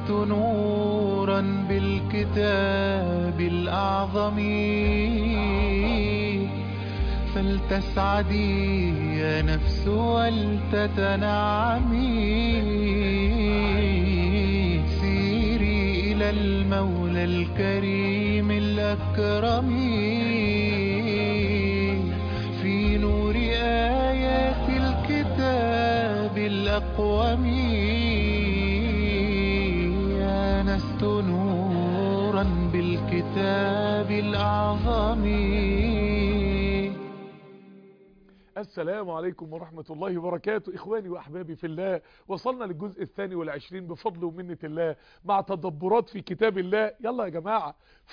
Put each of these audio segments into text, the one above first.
آنست نورا بالكتاب الأعظم فلتسعدي يا نفس ولتتنعمي سيري إلى المولى الكريم الأكرم في نور آيات الكتاب الأقوم آنست نورا بالكتاب الأعظم السلام عليكم ورحمة الله وبركاته إخواني وأحبابي في الله وصلنا للجزء الثاني والعشرين بفضل ومنة الله مع تدبرات في كتاب الله يلا يا جماعة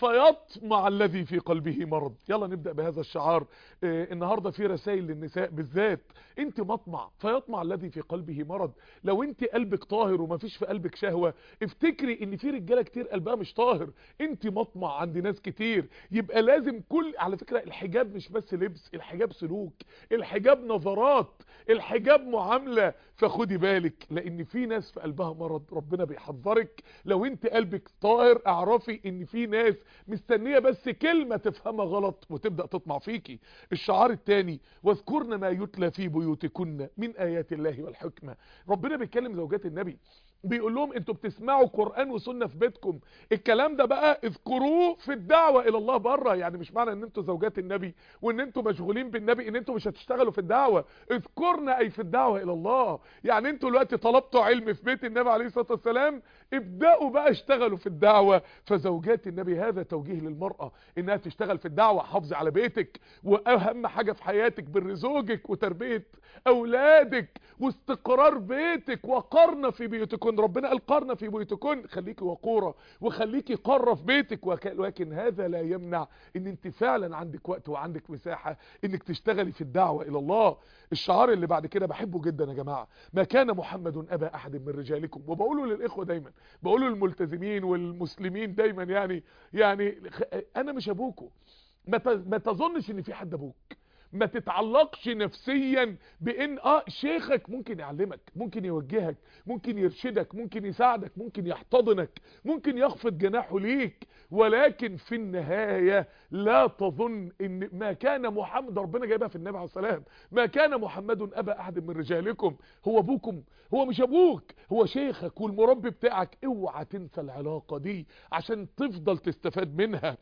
فيطمع الذي في قلبه مرض يلا نبدأ بهذا الشعار آه النهاردة في رسائل للنساء بالذات انت مطمع فيطمع الذي في قلبه مرض لو انت قلبك طاهر وما فيش في قلبك شهوة افتكري ان في رجالة كتير قلبها مش طاهر انت مطمع عند ناس كتير يبقى لازم كل على فكرة الحجاب مش بس لبس الحجاب سلوك الحجاب نظرات الحجاب معاملة فخدي بالك لان في ناس في قلبها مرض ربنا بيحذرك لو انت قلبك طاهر اعرفي ان في ناس مستنية بس كلمة تفهمها غلط وتبدأ تطمع فيكي الشعار الثاني واذكرن ما يتلى في بيوتكن من ايات الله والحكمة ربنا بيتكلم زوجات النبي بيقول لهم انتوا بتسمعوا قرآن وسنة في بيتكم الكلام ده بقى اذكروه في الدعوة الى الله بره يعني مش معنى ان انتوا زوجات النبي وان انتوا مشغولين بالنبي ان انتوا مش هتشتغلوا في الدعوة اذكرنا اي في الدعوة الى الله يعني انتوا دلوقتي طلبتوا علم في بيت النبي عليه الصلاة والسلام ابدأوا بقى اشتغلوا في الدعوة فزوجات النبي هذا توجيه للمرأة انها تشتغل في الدعوة حافظي على بيتك واهم حاجة في حياتك بر زوجك وتربية اولادك واستقرار بيتك وقرن في بيوتكن ربنا قال قرن في بيوتكن خليكي وقورة وخليكي قارة في بيتك ولكن هذا لا يمنع ان انت فعلا عندك وقت وعندك مساحة انك تشتغلي في الدعوة الى الله الشعار اللي بعد كده بحبه جدا يا جماعة ما كان محمد ابا احد من رجالكم وبقوله للاخوة دايما بقوله للملتزمين والمسلمين دايما يعني يعني انا مش ابوكم ما تظنش ان في حد ابوك ما تتعلقش نفسيا بان اه شيخك ممكن يعلمك ممكن يوجهك ممكن يرشدك ممكن يساعدك ممكن يحتضنك ممكن يخفض جناحه ليك ولكن في النهاية لا تظن ان ما كان محمد ربنا جايبها في النبي عليه السلام ما كان محمد ابا احد من رجالكم هو ابوكم هو مش ابوك هو شيخك والمربي بتاعك اوعى تنسى العلاقة دي عشان تفضل تستفاد منها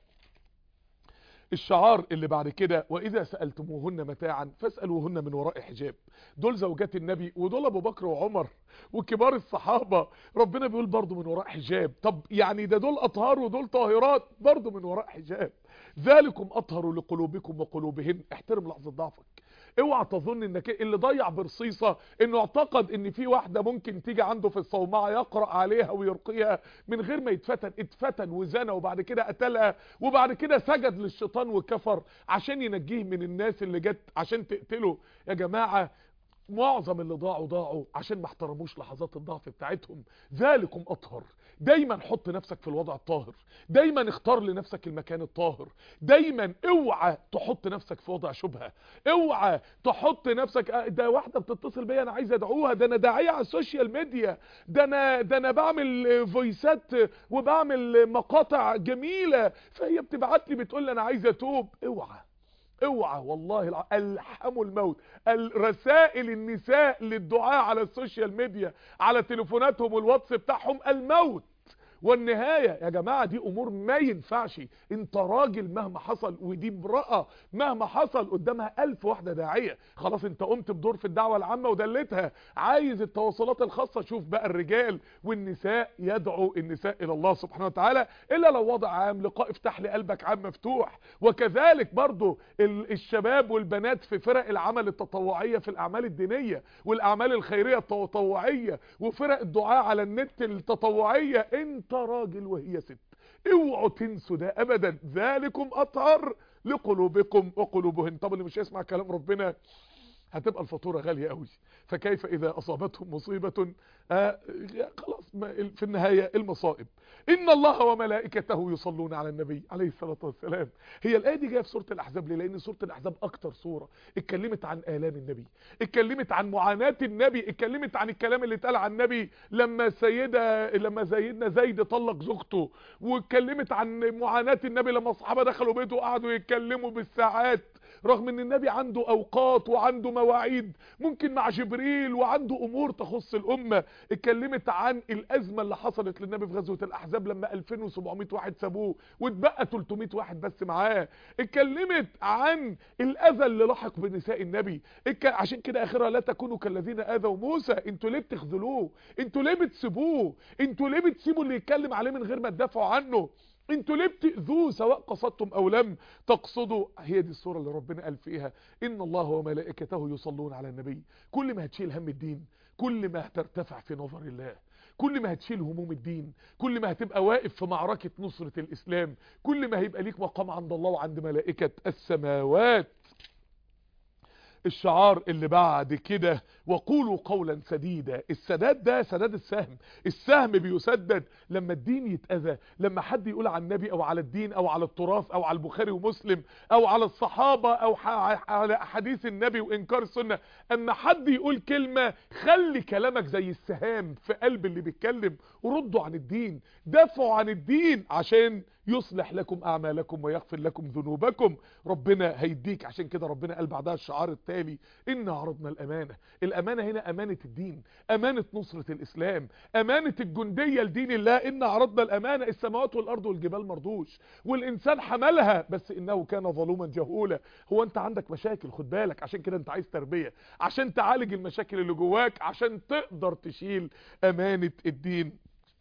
الشعار اللي بعد كده واذا سألتموهن متاعا فاسألوهن من وراء حجاب دول زوجات النبي ودول ابو بكر وعمر وكبار الصحابة ربنا بيقول برضو من وراء حجاب طب يعني ده دول اطهار ودول طاهرات برضو من وراء حجاب ذلكم اطهر لقلوبكم وقلوبهن احترم لحظة ضعفك اوعى تظن انك اللي ضيع برصيصة انه اعتقد ان في واحدة ممكن تيجي عنده في الصومعة يقرأ عليها ويرقيها من غير ما يتفتن اتفتن وزنى وبعد كده قتلها وبعد كده سجد للشيطان وكفر عشان ينجيه من الناس اللي جت عشان تقتله يا جماعة معظم اللي ضاعوا ضاعوا عشان ما احترموش لحظات الضعف بتاعتهم ذلكم اطهر دايما حط نفسك في الوضع الطاهر دايما اختار لنفسك المكان الطاهر دايما اوعى تحط نفسك في وضع شبهة اوعى تحط نفسك ده واحدة بتتصل بيا انا عايز ادعوها ده انا داعية على السوشيال ميديا ده انا ده انا بعمل فويسات وبعمل مقاطع جميلة فهي بتبعت لي بتقول لي انا عايز اتوب اوعى اوعى والله الحموا الموت الرسائل النساء للدعاء على السوشيال ميديا على تليفوناتهم والواتس بتاعهم الموت والنهاية يا جماعة دي امور ما ينفعش انت راجل مهما حصل ودي امرأة مهما حصل قدامها الف واحدة داعية خلاص انت قمت بدور في الدعوة العامة ودلتها عايز التواصلات الخاصة شوف بقى الرجال والنساء يدعو النساء الى الله سبحانه وتعالى الا لو وضع عام لقاء افتح لي قلبك عام مفتوح وكذلك برضو الشباب والبنات في فرق العمل التطوعية في الاعمال الدينية والاعمال الخيرية التطوعية وفرق الدعاء على النت التطوعية انت راجل وهي ست اوعوا تنسوا ده ابدا ذلكم اطهر لقلوبكم وقلوبهن طب اللي مش يسمع كلام ربنا هتبقى الفاتوره غاليه قوي فكيف اذا اصابتهم مصيبه آه خلاص في النهايه المصائب ان الله وملائكته يصلون على النبي عليه الصلاه والسلام هي الايه دي جايه في سوره الاحزاب ليه لان سوره الاحزاب اكتر سوره اتكلمت عن الام النبي اتكلمت عن معاناه النبي اتكلمت عن الكلام اللي اتقال عن النبي لما سيده لما سيدنا زيد طلق زوجته واتكلمت عن معاناه النبي لما الصحابه دخلوا بيته وقعدوا يتكلموا بالساعات رغم ان النبي عنده اوقات وعنده مواعيد ممكن مع جبريل وعنده امور تخص الامه اتكلمت عن الازمه اللي حصلت للنبي في غزوه الاحزاب لما 2700 واحد سابوه واتبقى 300 واحد بس معاه اتكلمت عن الاذى اللي لحق بنساء النبي عشان كده اخرها لا تكونوا كالذين اذوا موسى انتوا ليه بتخذلوه انتوا ليه بتسيبوه انتوا ليه بتسيبوا اللي يتكلم عليه من غير ما تدافعوا عنه انتوا ليه بتأذوه سواء قصدتم او لم تقصدوا هي دي الصورة اللي ربنا قال فيها ان الله وملائكته يصلون على النبي كل ما هتشيل هم الدين كل ما هترتفع في نظر الله كل ما هتشيل هموم الدين كل ما هتبقى واقف في معركة نصرة الاسلام كل ما هيبقى ليك مقام عند الله وعند ملائكة السماوات الشعار اللي بعد كده وقولوا قولا سديدا السداد ده سداد السهم السهم بيسدد لما الدين يتأذى لما حد يقول على النبي او على الدين او على التراث او على البخاري ومسلم او على الصحابة او على حديث النبي وانكار السنة اما حد يقول كلمة خلي كلامك زي السهام في قلب اللي بيتكلم وردوا عن الدين دافعوا عن الدين عشان يصلح لكم اعمالكم ويغفر لكم ذنوبكم ربنا هيديك عشان كده ربنا قال بعدها الشعار التالي ان عرضنا الامانه الامانه هنا امانه الدين امانه نصره الاسلام امانه الجنديه لدين الله ان عرضنا الامانه السماوات والارض والجبال مردوش والانسان حملها بس انه كان ظلوما جهولا هو انت عندك مشاكل خد بالك عشان كده انت عايز تربيه عشان تعالج المشاكل اللي جواك عشان تقدر تشيل امانه الدين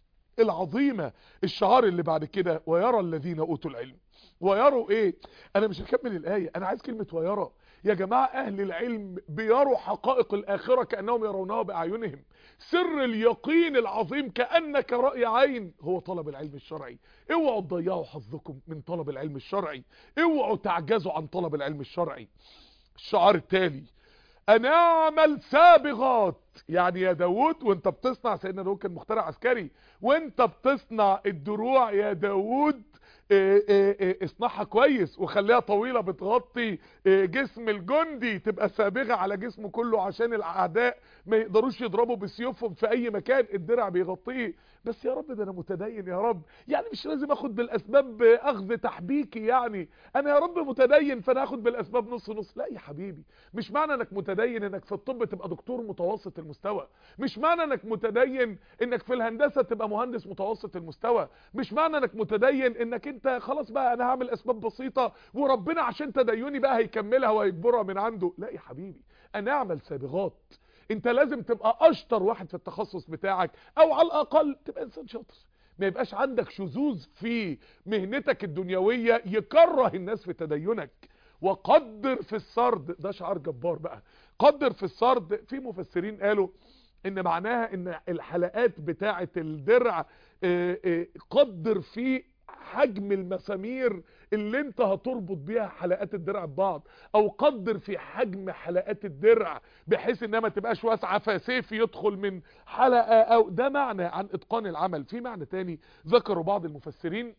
العظيمة الشعار اللي بعد كده ويرى الذين اوتوا العلم ويروا ايه انا مش هكمل الايه انا عايز كلمه ويرى يا جماعه اهل العلم بيروا حقائق الاخره كانهم يرونها باعينهم سر اليقين العظيم كانك راي عين هو طلب العلم الشرعي اوعوا تضيعوا حظكم من طلب العلم الشرعي اوعوا تعجزوا عن طلب العلم الشرعي الشعار التالي انا اعمل سابغات يعني يا داوود وانت بتصنع سيدنا داوود كان مخترع عسكري وانت بتصنع الدروع يا داوود اه اه اه اصنعها كويس وخليها طويلة بتغطي جسم الجندي تبقى سابغة على جسمه كله عشان الاعداء ما يقدروش يضربوا بسيوفهم في اي مكان الدرع بيغطيه بس يا رب ده انا متدين يا رب يعني مش لازم اخد بالاسباب اخذ تحبيكي يعني انا يا رب متدين فانا اخد بالاسباب نص نص لا يا حبيبي مش معنى انك متدين انك في الطب تبقى دكتور متوسط المستوى مش معنى انك متدين انك في الهندسة تبقى مهندس متوسط المستوى مش معنى انك متدين انك انت خلاص بقى انا هعمل اسباب بسيطة وربنا عشان تديني بقى هيكملها وهيجبرها من عنده لا يا حبيبي انا اعمل سابغات انت لازم تبقى اشطر واحد في التخصص بتاعك او على الاقل تبقى انسان شاطر ما يبقاش عندك شذوذ في مهنتك الدنيوية يكره الناس في تدينك وقدر في السرد ده شعار جبار بقى قدر في السرد في مفسرين قالوا ان معناها ان الحلقات بتاعة الدرع اه اه قدر في حجم المسامير اللي انت هتربط بيها حلقات الدرع ببعض او قدر في حجم حلقات الدرع بحيث انها ما تبقاش واسعه فسيف يدخل من حلقه او ده معنى عن اتقان العمل في معنى تاني ذكروا بعض المفسرين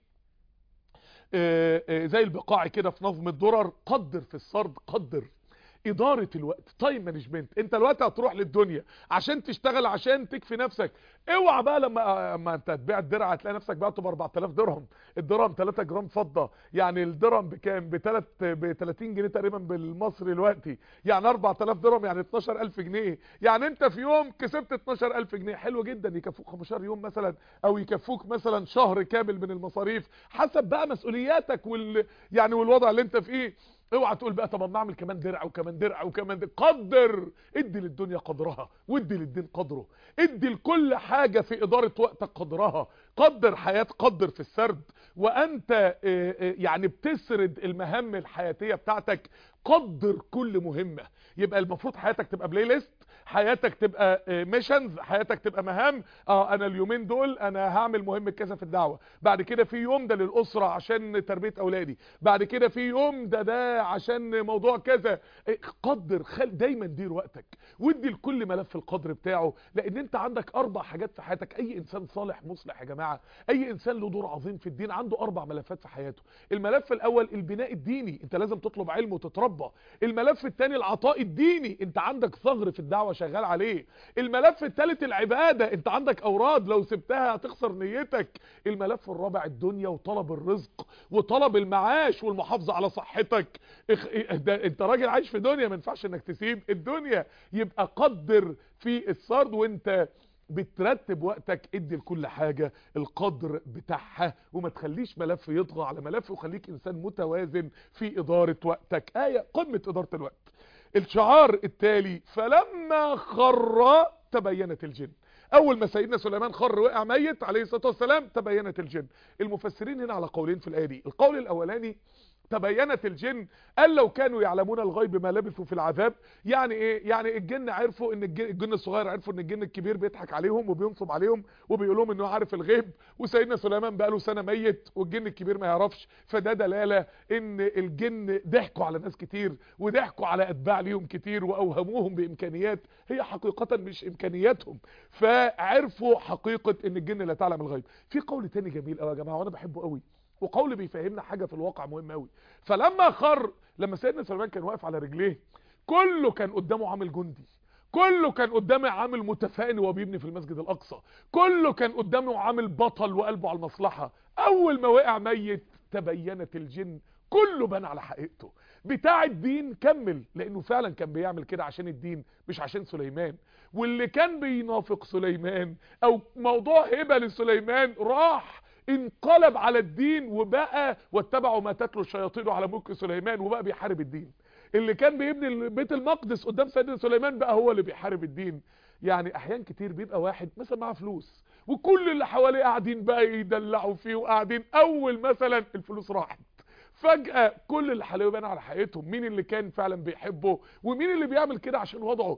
اه اه زي البقاعي كده في نظم الدرر قدر في السرد قدر ادارة الوقت تايم مانجمنت انت الوقت هتروح للدنيا عشان تشتغل عشان تكفي نفسك اوعى بقى لما ما انت تبيع الدرع هتلاقي نفسك بعته ب 4000 درهم الدرهم 3 جرام فضة يعني الدرهم بكام ب 3 ب 30 جنيه تقريبا بالمصري دلوقتي يعني 4000 درهم يعني 12000 جنيه يعني انت في يوم كسبت 12000 جنيه حلو جدا يكفوك 15 يوم مثلا او يكفوك مثلا شهر كامل من المصاريف حسب بقى مسؤولياتك وال يعني والوضع اللي انت فيه اوعى تقول بقى طب ما اعمل كمان درع وكمان درع وكمان درع. قدر ادي للدنيا قدرها وادي للدين قدره ادي لكل حاجة في ادارة وقتك قدرها قدر حياة قدر في السرد وانت يعني بتسرد المهام الحياتية بتاعتك قدر كل مهمة يبقى المفروض حياتك تبقى بلاي ليست حياتك تبقى ميشنز حياتك تبقى مهام اه انا اليومين دول انا هعمل مهم كذا في الدعوه بعد كده في يوم ده للاسره عشان تربيه اولادي بعد كده في يوم ده ده عشان موضوع كذا إيه، قدر خل دايما دير وقتك وادي لكل ملف القدر بتاعه لان انت عندك اربع حاجات في حياتك اي انسان صالح مصلح يا جماعه اي انسان له دور عظيم في الدين عنده اربع ملفات في حياته الملف الاول البناء الديني انت لازم تطلب علم وتتربى الملف الثاني العطاء الديني انت عندك ثغر في الدعوه شغال عليه الملف الثالث العباده انت عندك اوراد لو سبتها هتخسر نيتك الملف الرابع الدنيا وطلب الرزق وطلب المعاش والمحافظه على صحتك اخ... ده انت راجل عايش في دنيا ما ينفعش انك تسيب الدنيا يبقى قدر في السرد وانت بترتب وقتك ادي لكل حاجة القدر بتاعها وما تخليش ملف يطغى على ملف وخليك انسان متوازن في ادارة وقتك آية قمة ادارة الوقت الشعار التالي فلما خر تبينت الجن اول ما سيدنا سليمان خر وقع ميت عليه الصلاة والسلام تبينت الجن المفسرين هنا على قولين في الآية دي القول الاولاني تبينت الجن قال لو كانوا يعلمون الغيب ما لبثوا في العذاب يعني ايه يعني الجن عرفوا ان الجن, الجن الصغير عرفوا ان الجن الكبير بيضحك عليهم وبينصب عليهم وبيقول لهم انه عارف الغيب وسيدنا سليمان بقى له سنه ميت والجن الكبير ما يعرفش فده دلاله ان الجن ضحكوا على ناس كتير وضحكوا على اتباع ليهم كتير واوهموهم بامكانيات هي حقيقه مش امكانياتهم فعرفوا حقيقه ان الجن لا تعلم الغيب في قول تاني جميل قوي يا جماعه وانا بحبه قوي وقول بيفهمنا حاجة في الواقع مهم قوي فلما خر لما سيدنا سليمان كان واقف على رجليه كله كان قدامه عامل جندي كله كان قدامه عامل متفائل وهو بيبني في المسجد الاقصى كله كان قدامه عامل بطل وقلبه على المصلحة اول ما وقع ميت تبينت الجن كله بان على حقيقته بتاع الدين كمل لانه فعلا كان بيعمل كده عشان الدين مش عشان سليمان واللي كان بينافق سليمان او موضوع هبة لسليمان راح انقلب على الدين وبقى واتبعوا ما تتلو الشياطين على ملك سليمان وبقى بيحارب الدين اللي كان بيبني بيت المقدس قدام سيدنا سليمان بقى هو اللي بيحارب الدين يعني احيان كتير بيبقى واحد مثلا معاه فلوس وكل اللي حواليه قاعدين بقى يدلعوا فيه وقاعدين اول مثلا الفلوس راحت فجأة كل اللي حواليه بان على حقيقتهم مين اللي كان فعلا بيحبه ومين اللي بيعمل كده عشان وضعه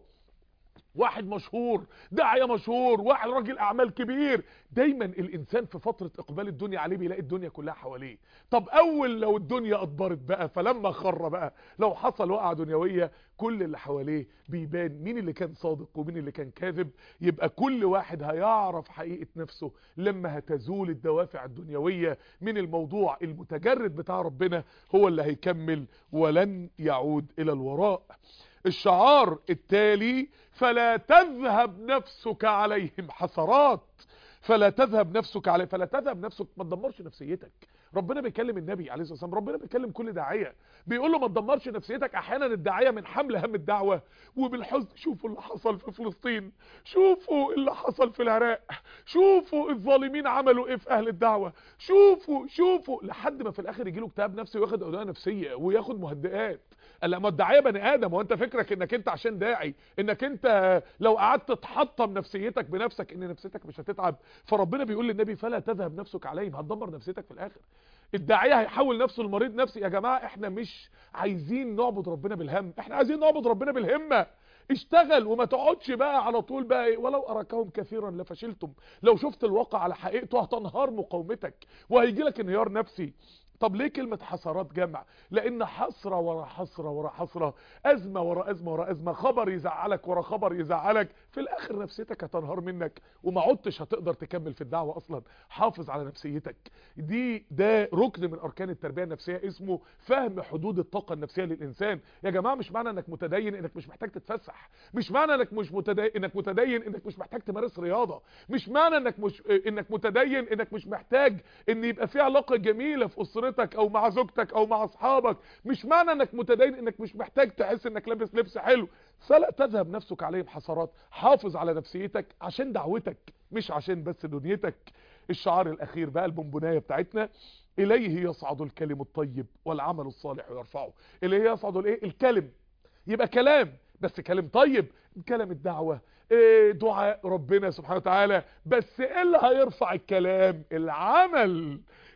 واحد مشهور داعية مشهور واحد راجل اعمال كبير دايما الانسان في فترة اقبال الدنيا عليه بيلاقي الدنيا كلها حواليه طب اول لو الدنيا ادبرت بقى فلما خر بقى لو حصل وقعة دنيوية كل اللي حواليه بيبان مين اللي كان صادق ومين اللي كان كاذب يبقى كل واحد هيعرف حقيقة نفسه لما هتزول الدوافع الدنيوية من الموضوع المتجرد بتاع ربنا هو اللي هيكمل ولن يعود الى الوراء الشعار التالي فلا تذهب نفسك عليهم حسرات فلا تذهب نفسك عليه فلا تذهب نفسك ما تدمرش نفسيتك ربنا بيكلم النبي عليه الصلاه والسلام ربنا بيكلم كل داعيه بيقول له ما تدمرش نفسيتك احيانا الداعيه من حمل هم الدعوه وبالحزن شوفوا اللي حصل في فلسطين شوفوا اللي حصل في العراق شوفوا الظالمين عملوا ايه في اهل الدعوه شوفوا شوفوا لحد ما في الاخر يجي له اكتئاب نفسي وياخد ادويه نفسيه وياخد مهدئات لا ما الداعيه بني ادم وانت فكرك انك انت عشان داعي انك انت لو قعدت تحطم نفسيتك بنفسك ان نفسيتك مش هتتعب فربنا بيقول للنبي فلا تذهب نفسك عليهم هتدمر نفسيتك في الاخر الداعيه هيحول نفسه لمريض نفسي يا جماعه احنا مش عايزين نعبد ربنا بالهم احنا عايزين نعبد ربنا بالهمه اشتغل وما تقعدش بقى على طول بقى ايه ولو اراكهم كثيرا لفشلتم لو شفت الواقع على حقيقته هتنهار مقاومتك وهيجي لك انهيار نفسي طب ليه كلمة حسرات جمع لان حسرة ورا حسرة ورا حسرة ازمة ورا ازمة ورا ازمة خبر يزعلك ورا خبر يزعلك في الاخر نفسيتك هتنهار منك وما عدتش هتقدر تكمل في الدعوة اصلا حافظ على نفسيتك دي ده ركن من اركان التربية النفسية اسمه فهم حدود الطاقة النفسية للانسان يا جماعة مش معنى انك متدين انك مش محتاج تتفسح مش معنى انك مش متدين انك متدين انك مش محتاج تمارس رياضة مش معنى انك مش انك متدين انك مش محتاج ان يبقى في علاقة جميلة في اسرتك او مع زوجتك او مع اصحابك مش معنى انك متدين انك مش محتاج تحس انك لابس لبس حلو فلا تذهب نفسك عليهم حسرات حافظ على نفسيتك عشان دعوتك مش عشان بس دنيتك الشعار الاخير بقى البونبونايه بتاعتنا اليه يصعد الكلم الطيب والعمل الصالح يرفعه اليه يصعد الايه الكلم يبقى كلام بس كلام طيب كلام الدعوه إيه دعاء ربنا سبحانه وتعالى بس ايه اللي هيرفع الكلام العمل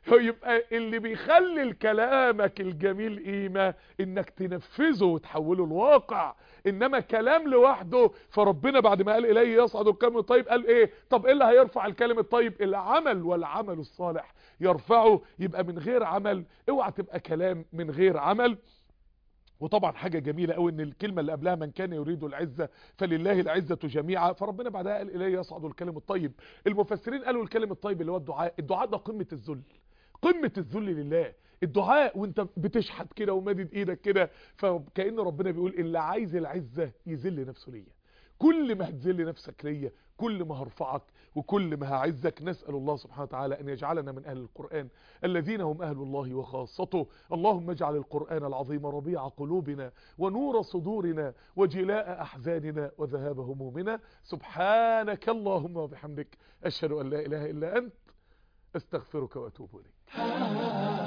يبقى اللي بيخلي كلامك الجميل قيمة انك تنفذه وتحوله الواقع انما كلام لوحده فربنا بعد ما قال اليه يصعد الكلم الطيب قال ايه طب ايه اللي هيرفع الكلم الطيب العمل والعمل الصالح يرفعه يبقى من غير عمل اوعى تبقى كلام من غير عمل وطبعا حاجة جميلة قوي ان الكلمة اللي قبلها من كان يريد العزة فلله العزة جميعا فربنا بعدها قال اليه يصعد الكلم الطيب المفسرين قالوا الكلم الطيب اللي هو الدعاء الدعاء ده قمة الذل قمة الذل لله الدعاء وانت بتشحت كده ومادد ايدك كده فكأن ربنا بيقول اللي عايز العزة يذل نفسه ليا كل ما هتذل نفسك ليا كل ما هرفعك وكل ما هعزك نسأل الله سبحانه وتعالى أن يجعلنا من أهل القرآن الذين هم أهل الله وخاصته اللهم اجعل القرآن العظيم ربيع قلوبنا ونور صدورنا وجلاء أحزاننا وذهاب همومنا سبحانك اللهم وبحمدك أشهد أن لا إله إلا أنت استغفرك وأتوب إليك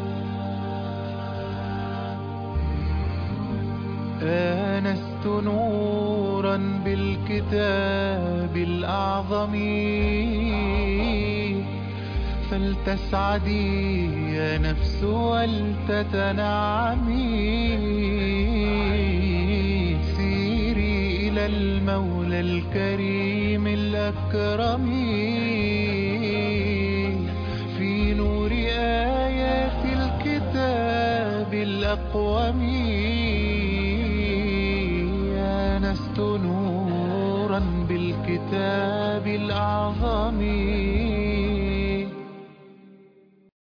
آنست نورا بالكتاب الأعظم فلتسعدي يا نفس ولتتنعمي سيري إلى المولى الكريم الأكرم في نور آيات الكتاب الأقوم آنست نورا بالكتاب الأعظم